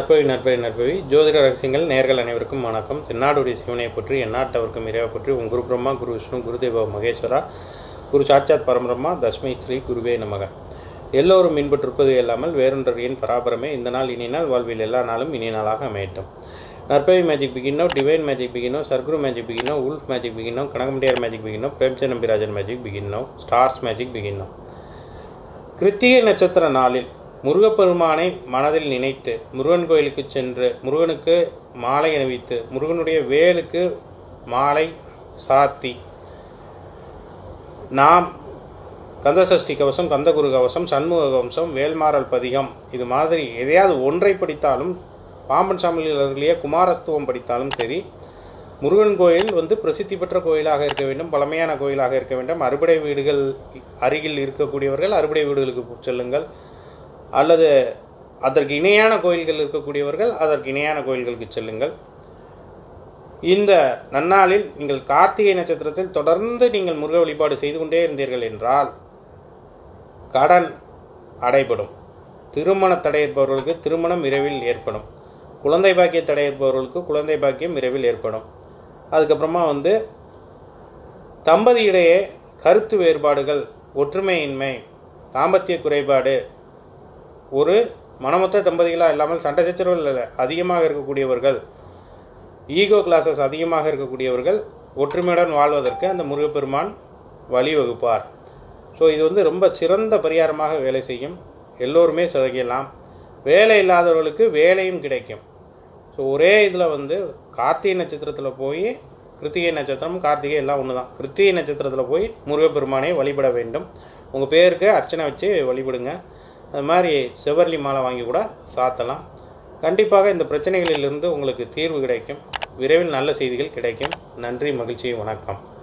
நற்பவி நற்பவி நற்பவி ஜோதிட ரகசியங்கள் நேர்கள் அனைவருக்கும் வணக்கம் தென்னாடுடைய சிவனை பற்றி எந்நாட்டவருக்கும் இறைவை பற்றி உன் குரு பிரம்மா குரு விஷ்ணு குருதேவ மகேஸ்வரா குரு சாட்சாத் பரம்பிரம்மா தஸ்மை ஸ்ரீ குருவே நமக எல்லோரும் மின்பற்றிருப்பது இல்லாமல் வேறொன்றறியின் பராபரமே இந்த நாள் இனி நாள் வாழ்வில் எல்லா நாளும் இனி நாளாக அமையட்டும் நற்பவி மேஜிக் பிகினோ டிவைன் மேஜிக் பிகினோ சர்க்குரு மேஜிக் பிகினோ உல்ஃப் மேஜிக் பிகினோ கனகமண்டியார் மேஜிக் பிகினோ பிரேம்சந்த் நம்பிராஜன் மேஜிக் பிகினோ ஸ்டார்ஸ் மேஜிக் பிகினோ கிருத்திகை நட்சத்திர நாளில் முருகப்பெருமானை மனதில் நினைத்து முருகன் கோயிலுக்கு சென்று முருகனுக்கு மாலை அணிவித்து முருகனுடைய வேலுக்கு மாலை சாத்தி நாம் கந்தசஷ்டி கவசம் கந்தகுரு கவசம் சண்முக கவசம் வேல்மாறல் பதிகம் இது மாதிரி எதையாவது ஒன்றை படித்தாலும் பாம்பன் சாமியிலேயே குமாரஸ்துவம் படித்தாலும் சரி முருகன் கோயில் வந்து பிரசித்தி பெற்ற கோயிலாக இருக்க வேண்டும் பழமையான கோயிலாக இருக்க வேண்டும் அறுபடை வீடுகள் அருகில் இருக்கக்கூடியவர்கள் அறுபடை வீடுகளுக்கு செல்லுங்கள் அல்லது அதற்கு இணையான கோயில்கள் இருக்கக்கூடியவர்கள் அதற்கு இணையான கோயில்களுக்கு செல்லுங்கள் இந்த நன்னாளில் நீங்கள் கார்த்திகை நட்சத்திரத்தில் தொடர்ந்து நீங்கள் முருக வழிபாடு செய்து கொண்டே இருந்தீர்கள் என்றால் கடன் அடைபடும் திருமண தடை இருப்பவர்களுக்கு திருமணம் விரைவில் ஏற்படும் குழந்தை பாக்கிய தடை இருப்பவர்களுக்கு குழந்தை பாக்கியம் விரைவில் ஏற்படும் அதுக்கப்புறமா வந்து தம்பதியிடையே கருத்து வேறுபாடுகள் ஒற்றுமையின்மை தாம்பத்திய குறைபாடு ஒரு மனமொத்த தம்பதிகளாக இல்லாமல் சண்டை சச்சரவுகள் அதிகமாக இருக்கக்கூடியவர்கள் ஈகோ கிளாஸஸ் அதிகமாக இருக்கக்கூடியவர்கள் ஒற்றுமையுடன் வாழ்வதற்கு அந்த முருகப்பெருமான் வழிவகுப்பார் ஸோ இது வந்து ரொம்ப சிறந்த பரிகாரமாக வேலை செய்யும் எல்லோருமே செய்யலாம் வேலை இல்லாதவர்களுக்கு வேலையும் கிடைக்கும் ஸோ ஒரே இதில் வந்து கார்த்திகை நட்சத்திரத்தில் போய் கிருத்திகை நட்சத்திரம் கார்த்திகை எல்லாம் ஒன்று தான் கிருத்திகை நட்சத்திரத்தில் போய் முருகப்பெருமானை வழிபட வேண்டும் உங்கள் பேருக்கு அர்ச்சனை வச்சு வழிபடுங்க அது மாதிரி செவர்லி மாலை வாங்கி கூட சாத்தலாம் கண்டிப்பாக இந்த பிரச்சனைகளிலிருந்து உங்களுக்கு தீர்வு கிடைக்கும் விரைவில் நல்ல செய்திகள் கிடைக்கும் நன்றி மகிழ்ச்சி வணக்கம்